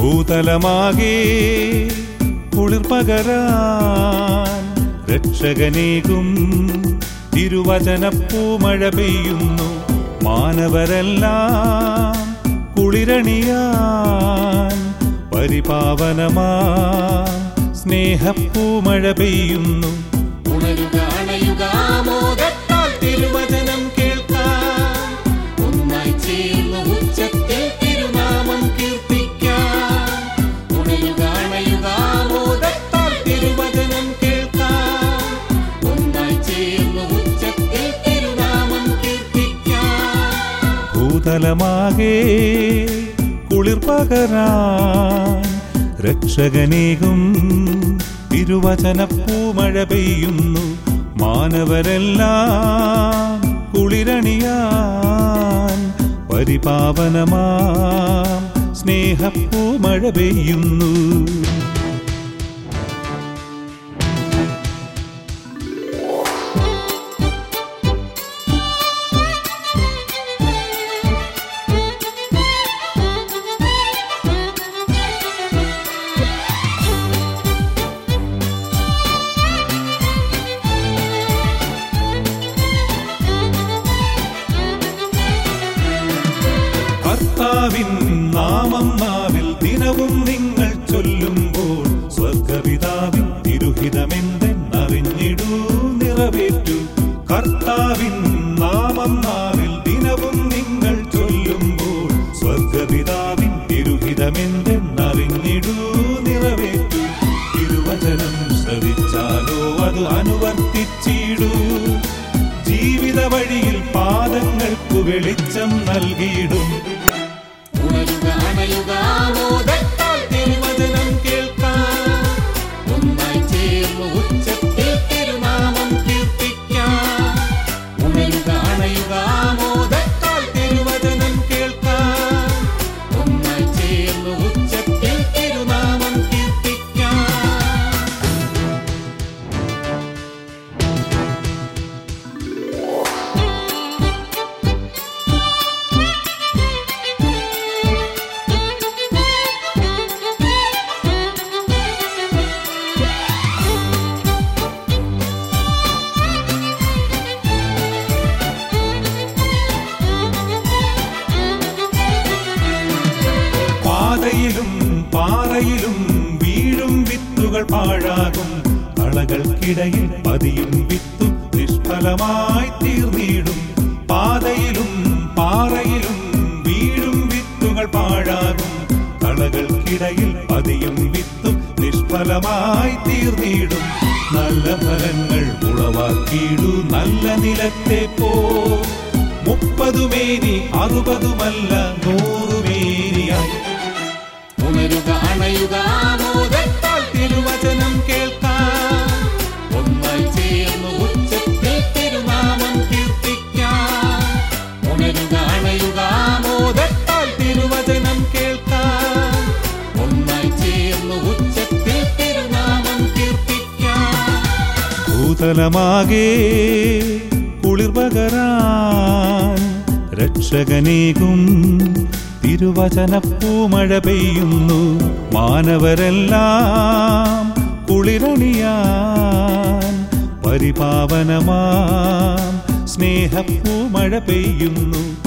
ഭൂതലമാകെ കുളിർ പകരാൻ രക്ഷകനേകും തിരുവചനപ്പൂമഴ പെയ്യുന്നു മാനവരെല്ലാം കുളിരണിയാൻ പരിപാവനമാ സ്നേഹപ്പൂമഴ പെയ്യുന്നു ഉണരുക അണയുക ആമോദത്താൽ തിരുവചനം കേൾക്കാൻ ഒന്നായി ചേർന്ന് ഉച്ചത്തിൽ തിരുനാമം കീർത്തിക്കാം ഉണരുക അണയുക ആമോദത്താൽ തിരുവചനം കേൾക്കാൻ ഒന്നായി ചേർന്ന് ഉച്ചത്തിൽ തിരുനാമം കീർത്തിക്കാം ഭൂതലമാകെ കുളിർ പകരാൻ രക്ഷകനേകും തിരുവചനപ്പൂമഴ പെയ്യുന്നു മാനവരെല്ലാം കുളിരണിയാൻ പരിപാവനമാം സ്നേഹപ്പൂമഴ പെയ്യുന്നു കർത്താവിൻ നാമം നാവിൽ ദിനവും നിങ്ങൾ ചൊല്ലുമ്പോൾ സ്വർഗപിതാവിൻ തിരുഹിതമെന്തെന്നറിഞ്ഞിടൂ നിറവേറ്റു കർത്താവിൻ നാമം നാവിൽ ദിനവും നിങ്ങൾ ചൊല്ലുമ്പോൾ സ്വർഗപിതാവിൻ തിരുഹിതമെന്തെന്നറിഞ്ഞിടൂ നിറവേറ്റു തിരുവചനം ശ്രവിച്ചാലോ അത് അനുവർത്തിച്ചിടൂ ജീവിത വഴിയിൽ പാദങ്ങൾക്കു വെളിച്ചം നൽകിയിടും ഉണരുക അണയുക ആമോദത്താൽ തിരുവചനം കേൾക്കാൻ ഒന്നായി ചേർന്ന് ഉച്ചത്തിൽ തിരുനാമം കീർത്തിക്കാം ഉണരുക അണയുക ആമോദത്താൽ തിരുവചനം കേൾക്കാൻ ഒന്നായി ചേർന്ന് ഉച്ചത്തിൽ തിരുനാമം കീർത്തിക്കാം പാതയിലും പാറയിലും വീഴും വിത്തുകൾ പാഴാകും കളകൾക്കിടയിൽ പതിയും വിത്തു നിഷ്ഫലമായി തീർന്നിടും പാതയിലും പാറയിലും വീഴും വിത്തുകൾ പാഴാകും കളകൾക്കിടയിൽ പതിയും വിത്തു നിഷ്ഫലമായി തീർന്നിടും നല്ല ഫലങ്ങൾ ഉളവാക്കിയിടു നല്ല നിലത്തെ പോ മുപ്പതുമേനി അറുപതുമല്ല നൂറുമേനിയായി ഉണരുക അണയുക ആമോദത്താൽ തിരുവചനം കേൾക്കാൻ ഒന്നായി ചേർന്ന് ഉച്ചത്തിൽ തിരുനാമം കീർത്തിക്കാം ഉണരുക അണയുക ആമോദത്താൽ തിരുവചനം കേൾക്കാൻ ഒന്നായി ചേർന്ന് ഉച്ചത്തിൽ തിരുനാമം കീർത്തിക്കാം ഭൂതലമാകെ കുളിർ പകരാൻ രക്ഷകനേകും തിരുവചനപ്പൂമഴ പെയ്യുന്നു മാനവരെല്ലാം കുളിരണിയാൻ പരിപാവനമാം സ്നേഹപ്പൂമഴ പെയ്യുന്നു